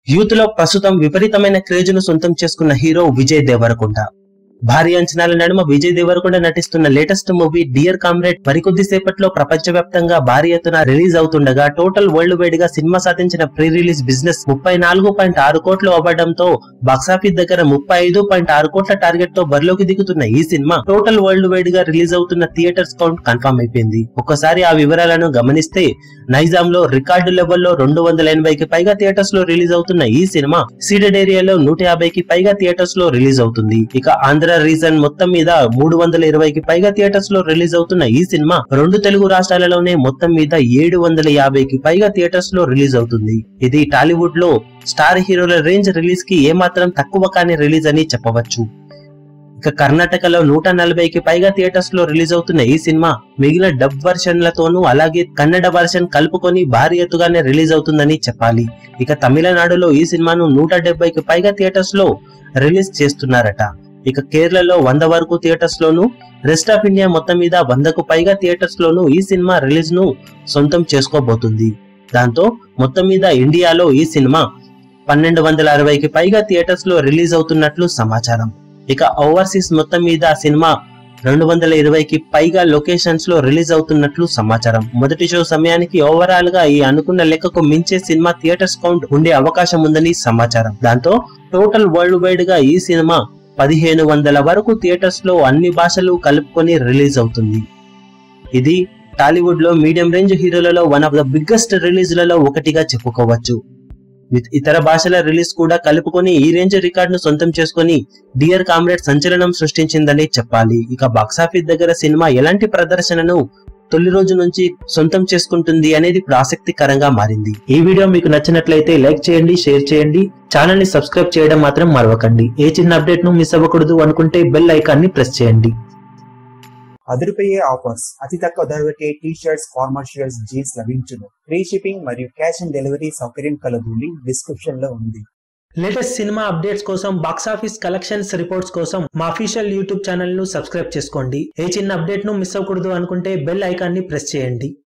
youth లో ప్రస్తుతం విపరీతమైన క్రేజ్ ను సొంతం చేసుకున్న హీరో విజయ్ దేవరకొండ భారీ అంచనాల నడుమ విజయ్ దేవరకొండ నటిస్తున్న లేటెస్ట్ మూవీ డియర్ కామ్రేడ్ మరికొద్ది సేపట్లో ప్రపంచవ్యాప్తంగా భారీ ఎత్తున రిలీజ్ అవుతుండగా టోటల్ వరల్డ్ వైడ్ గా సినిమా సాధించిన ప్రీ రిలీజ్ బిజినెస్ ముప్పై నాలుగు పాయింట్ ఆరు కోట్లు అవ్వడంతో బాక్సాఫీస్ దగ్గర ముప్పై ఐదు పాయింట్ ఆరు కోట్ల టార్గెట్ తో బరిలోకి దిగుతున్న ఈ సినిమా టోటల్ వరల్డ్ వైడ్ గా రిలీజ్ అవుతున్న థియేటర్స్ కౌంట్ కన్ఫర్మ్ అయిపోయింది ఒక్కసారి ఆ వివరాలను గమనిస్తే నైజాం లో రికార్డు లెవెల్లో రెండు వందల ఎనభైకి పైగా థియేటర్స్ లో రిలీజ్ అవుతున్న ఈ సినిమా సీడెడ్ ఏరియాలో నూట యాభైకి పైగా థియేటర్స్ లో రిలీజ్ అవుతుంది ఇక ఆంధ్ర రీజన్ మొత్తం మీద మూడు వందల ఇరవైకి పైగా థియేటర్స్ లో రిలీజ్ అవుతున్న ఈ సినిమా రెండు తెలుగు రాష్ట్రాలలోనే మొత్తం మీద ఏడు వందల యాభైకి పైగా థియేటర్స్ లో రిలీజ్ అవుతుంది ఇది టాలీవుడ్ లో స్టార్ హీరోల రేంజ్ రిలీజ్ కి ఏమాత్రం తక్కువ కాని రిలీజ్ అని చెప్పవచ్చు ఇక కర్ణాటకలో నూట నలభైకి పైగా థియేటర్స్ లో రిలీజ్ అవుతున్న ఈ సినిమా మిగిలిన డబ్ వర్షన్లతోనూ అలాగే కన్నడ వర్షన్ కలుపుకొని భారీ ఎత్తుగానే రిలీజ్ అవుతుందని చెప్పాలి ఇక తమిళనాడులో ఈ సినిమాను నూట డెబ్బైకి పైగా థియేటర్స్ లో రిలీజ్ చేస్తున్నారట ఇక కేరళలో వంద వరకు థియేటర్స్ లోను రెస్ట్ ఆఫ్ ఇండియా మొత్తం మీద వందకు పైగా థియేటర్స్ లోను ఈ సినిమా రిలీజ్ ను సొంతం చేసుకోబోతుంది దాంతో మొత్తం మీద ఇండియాలో ఈ సినిమా పన్నెండు వందల అరవైకి పైగా థియేటర్స్ లో రిలీజ్ అవుతున్నట్లు సమాచారం ఇక ఓవర్సీస్ మొత్తం మీద ఆ సినిమా రెండు వందల ఇరవైకి పైగా లొకేషన్స్ లో రిలీజ్ అవుతున్నట్లు సమాచారం మొదటి షో సమయానికి ఓవరాల్ గా ఈ అనుకున్న లెక్కకు మించే సినిమా థియేటర్స్ కౌంట్ ఉండే అవకాశం ఉందని సమాచారం దాంతో టోటల్ వరల్డ్ వైడ్ గా ఈ సినిమా పదిహేను వందల వరకు థియేటర్స్ లో అన్ని భాషలు కలుపుకొని రిలీజ్ అవుతుంది ఇది టాలీవుడ్ లో మీడియం రేంజ్ హీరోలలో వన్ ఆఫ్ ద బిగ్గెస్ట్ రిలీజ్లలో ఒకటిగా చెప్పుకోవచ్చు విత్ ఇతర భాషల రిలీజ్ కూడా కలుపుకొని ఈ రేంజ్ రికార్డ్ ను సొంతం చేసుకొని డియర్ కామ్రేడ్ సంచలనం సృష్టించిందని చెప్పాలి ఇక బాక్సాఫీస్ దగ్గర సినిమా ఎలాంటి ప్రదర్శనను తొలి రోజు నుంచి సొంతం చేసుకుంటుంది అనేది ఇప్పుడు ఆసక్తికరంగా మారింది ఈ వీడియో మీకు నచ్చినట్లయితే లైక్ చేయండి షేర్ చేయండి ఛానల్ ని సబ్స్క్రైబ్ చేయడం మాత్రం మరవకండి ఏ చిన్న అప్డేట్ ను మిస్ అవ్వకూడదు అనుకుంటే బెల్ ఐకాన్ ని ప్రెస్ చేయండి అదిరిపోయే ఆఫర్స్ అతి తక్కువ ధరకే T shirts formal shirts jeans లభించును ఫ్రీ షిప్పింగ్ మరియు క్యాష్ ఆన్ డెలివరీ సౌకర్యం కలదు లింక్ డిస్క్రిప్షన్ లో ఉంది లేటెస్ట్ సినిమా అప్డేట్స్ కోసం బాక్సాఫీస్ కలెక్షన్స్ రిపోర్ట్స్ కోసం మా అఫీషియల్ యూట్యూబ్ ఛానల్ ను సబ్స్క్రైబ్ చేసుకోండి ఏ చిన్న అప్డేట్ ను మిస్ అవ్వకూడదు అనుకుంటే బెల్ ఐకాన్ ని ప్రెస్ చేయండి